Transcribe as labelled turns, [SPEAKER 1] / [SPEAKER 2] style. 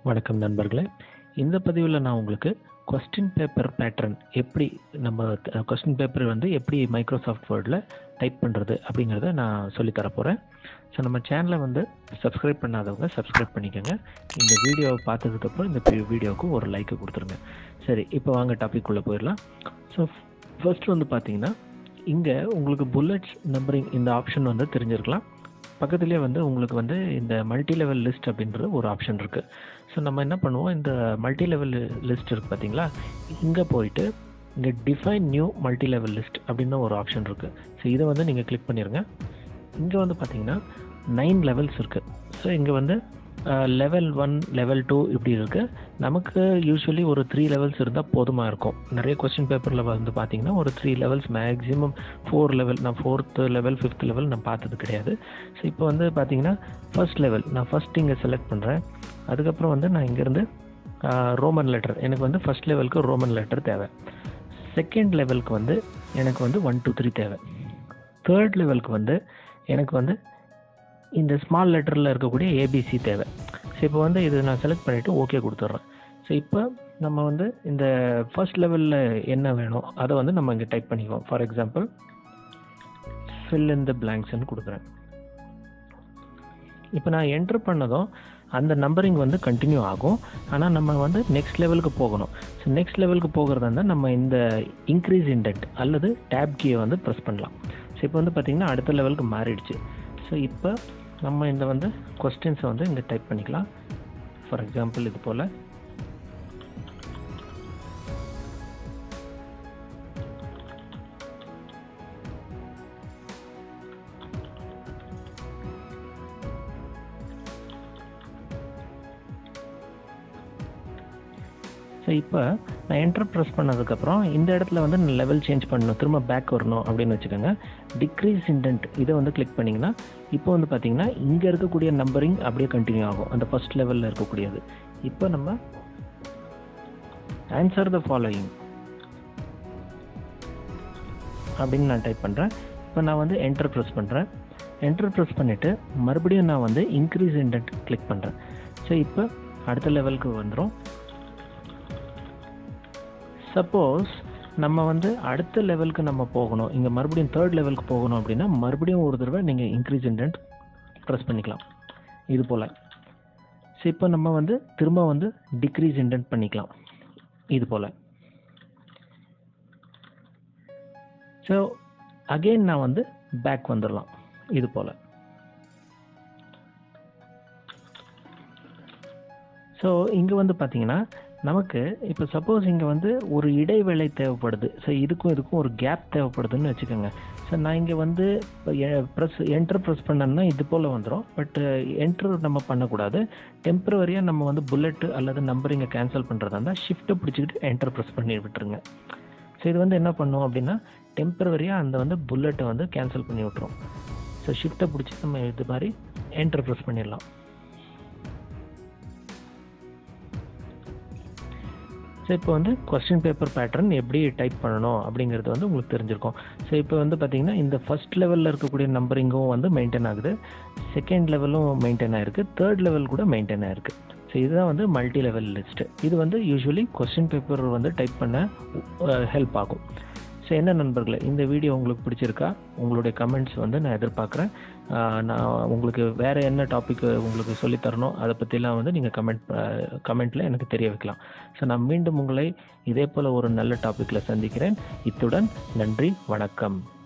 [SPEAKER 1] வணக்கம் நண்பர்களே இந்த பதிவில் நான் உங்களுக்கு கொஸ்டின் பேப்பர் பேட்டர்ன் எப்படி நம்ம கொஸ்டின் பேப்பர் வந்து எப்படி மைக்ரோசாஃப்ட் வேர்டில் டைப் பண்ணுறது அப்படிங்கிறத நான் சொல்லித் தர போகிறேன் ஸோ நம்ம சேனலை வந்து சப்ஸ்கிரைப் பண்ணாதவங்க சப்ஸ்கிரைப் பண்ணிக்கோங்க இந்த வீடியோவை பார்த்ததுக்கப்புறம் இந்த வீடியோவுக்கு ஒரு லைக்கு கொடுத்துருங்க சரி இப்போ வாங்க டாபிக் உள்ளே போயிடலாம் ஸோ ஃபர்ஸ்ட் வந்து பார்த்தீங்கன்னா இங்கே உங்களுக்கு புல்லட்ஸ் நம்பரிங் இந்த ஆப்ஷன் வந்து தெரிஞ்சிருக்கலாம் பக்கத்துலேயே வந்து உங்களுக்கு வந்து இந்த மல்டி லெவல் லிஸ்ட் அப்படின்ற ஒரு ஆப்ஷன் இருக்குது ஸோ நம்ம என்ன பண்ணுவோம் இந்த மல்டி லெவல் லிஸ்ட் இருக்குது பார்த்தீங்களா இங்கே போயிட்டு இங்கே define new multi level list அப்படின்னு ஒரு ஆப்ஷன் இருக்குது ஸோ இதை வந்து நீங்கள் கிளிக் பண்ணிடுங்க இங்கே வந்து பார்த்தீங்கன்னா நைன் லெவல்ஸ் இருக்குது ஸோ இங்கே வந்து லெவல் ஒன் லெவல் டூ இப்படி இருக்குது நமக்கு யூஸ்வலி ஒரு த்ரீ லெவல்ஸ் இருந்தால் போதுமாக இருக்கும் நிறைய கொஸ்டின் பேப்பரில் வந்து பார்த்தீங்கன்னா ஒரு three levels maximum four level நான் ஃபோர்த்து லெவல் ஃபிஃப்த் லெவல் நான் பார்த்தது கிடையாது ஸோ இப்போ வந்து பார்த்தீங்கன்னா ஃபர்ஸ்ட் லெவல் நான் ஃபஸ்ட் இங்கே செலக்ட் பண்ணுறேன் அதுக்கப்புறம் வந்து நான் இங்கேருந்து ரோமன் லெட்டர் எனக்கு வந்து ஃபஸ்ட் லெவலுக்கு ரோமன் லெட்டர் தேவை செகண்ட் லெவலுக்கு வந்து எனக்கு வந்து ஒன் டூ த்ரீ தேவை தேர்ட் லெவலுக்கு வந்து எனக்கு வந்து இந்த ஸ்மால் லெட்டரில் இருக்கக்கூடிய ஏபிசி தேவை ஸோ இப்போ வந்து இது நான் செலக்ட் பண்ணிவிட்டு ஓகே கொடுத்துட்றேன் ஸோ இப்போ நம்ம வந்து இந்த ஃபர்ஸ்ட் லெவலில் என்ன வேணும் அதை வந்து நம்ம இங்கே டைப் பண்ணிக்குவோம் for example fill in the பிளாங்க்ஸ்ன்னு கொடுக்குறேன் இப்போ நான் என்ட்ரு பண்ணதும் அந்த நம்பரிங் வந்து கண்டினியூ ஆகும் ஆனால் நம்ம வந்து நெக்ஸ்ட் லெவலுக்கு போகணும் ஸோ நெக்ஸ்ட் லெவலுக்கு போகிறதா இருந்தால் நம்ம இந்த இன்க்ரீஸ் இண்டெக்ட் அல்லது டேப் கீயை வந்து ப்ரெஸ் பண்ணலாம் ஸோ இப்போ வந்து பார்த்திங்கன்னா அடுத்த லெவலுக்கு மாறிடுச்சு ஸோ இப்போ நம்ம இந்த வந்து கொஸ்டின்ஸை வந்து இங்கே டைப் பண்ணிக்கலாம் ஃபார் எக்ஸாம்பிள் இது போல் ஸோ இப்போ நான் என்டர் ப்ரெஸ் பண்ணதுக்கப்புறம் இந்த இடத்துல வந்து நான் லெவல் சேஞ்ச் பண்ணணும் திரும்ப பேக் வரணும் அப்படின்னு வச்சுக்கோங்க டிக்ரீஸ் இண்டென்ட் இதை வந்து கிளிக் பண்ணிங்கன்னா இப்போ வந்து பார்த்தீங்கன்னா இங்கே இருக்கக்கூடிய நம்பரிங் அப்படியே கண்டினியூ ஆகும் அந்த ஃபஸ்ட் லெவலில் இருக்கக்கூடியது இப்போ நம்ம ஆன்சர் த ஃபாலோயிங் அப்படின்னு நான் டைப் பண்ணுறேன் இப்போ நான் வந்து என்டர் ப்ரெஸ் பண்ணுறேன் என்டர் ப்ரெஸ் பண்ணிவிட்டு மறுபடியும் நான் வந்து இன்க்ரீஸ் இண்டென்ட் கிளிக் பண்ணுறேன் ஸோ இப்போ அடுத்த லெவலுக்கு வந்துடும் சப்போஸ் நம்ம வந்து அடுத்த லெவலுக்கு நம்ம போகணும் இங்கே மறுபடியும் தேர்ட் லெவலுக்கு போகணும் அப்படின்னா மறுபடியும் ஒரு தடவை நீங்கள் இன்க்ரீஸ் இன்டென்ட் ப்ரெஸ் பண்ணிக்கலாம் இது போல் ஸோ இப்போ நம்ம வந்து திரும்ப வந்து டிக்ரீஸ் இன்டென்ட் பண்ணிக்கலாம் இது போல் ஸோ அகெயின் நான் வந்து பேக் வந்துடலாம் இது போல் ஸோ இங்கே வந்து பார்த்தீங்கன்னா நமக்கு இப்போ சப்போஸ் இங்கே வந்து ஒரு இடைவேளை தேவைப்படுது ஸோ இதுக்கும் இதுக்கும் ஒரு கேப் தேவைப்படுதுன்னு வச்சுக்கோங்க ஸோ நான் இங்கே வந்து இப்போ ப்ரெஸ் என்டர் ப்ரெஸ் பண்ணேன்னா இது போல் வந்துடும் பட் என்ட்ரு நம்ம பண்ணக்கூடாது டெம்பரவரியாக நம்ம வந்து புல்லெட்டு அல்லது நம்பரிங்கை கேன்சல் பண்ணுறதா இருந்தால் ஷிஃப்ட்டை பிடிச்சிக்கிட்டு என்டர் ப்ரெஸ் பண்ணி விட்டுருங்க ஸோ இது வந்து என்ன பண்ணும் அப்படின்னா டெம்பரவரியாக அந்த வந்து புல்லெட்டை வந்து கேன்சல் பண்ணி விட்டுரும் ஸோ ஷிஃப்ட்டை பிடிச்சி நம்ம இது மாதிரி என்டர் ப்ரெஸ் பண்ணிடலாம் ஸோ இப்போ வந்து கொஸ்டின் பேப்பர் பேட்டர்ன் எப்படி டைப் பண்ணணும் அப்படிங்கிறது வந்து உங்களுக்கு தெரிஞ்சிருக்கும் ஸோ இப்போ வந்து பார்த்தீங்கன்னா இந்த ஃபஸ்ட் லெவலில் இருக்கக்கூடிய நம்பரிங்கும் வந்து மெயின்டைன் ஆகுது செகண்ட் லெவலும் மெயின்டைன் ஆகிருக்கு தேர்ட் லெவல் கூட மெயின்டைன் ஆகிருக்கு ஸோ இதுதான் வந்து மல்டி லெவல் லிஸ்ட்டு இது வந்து யூஸ்வலி கொஸ்டின் பேப்பர் வந்து டைப் பண்ண ஹெல்ப் ஆகும் ஸோ என்ன நண்பர்களே இந்த வீடியோ உங்களுக்கு பிடிச்சிருக்கா உங்களுடைய கமெண்ட்ஸ் வந்து நான் எதிர்பார்க்குறேன் நான் உங்களுக்கு வேறு என்ன டாபிக் உங்களுக்கு சொல்லித்தரணும் அதை பற்றிலாம் வந்து நீங்கள் கமெண்ட் கமெண்ட்டில் எனக்கு தெரிய வைக்கலாம் ஸோ நான் மீண்டும் உங்களை இதே போல் ஒரு நல்ல டாப்பிக்கில் சந்திக்கிறேன் இத்துடன் நன்றி வணக்கம்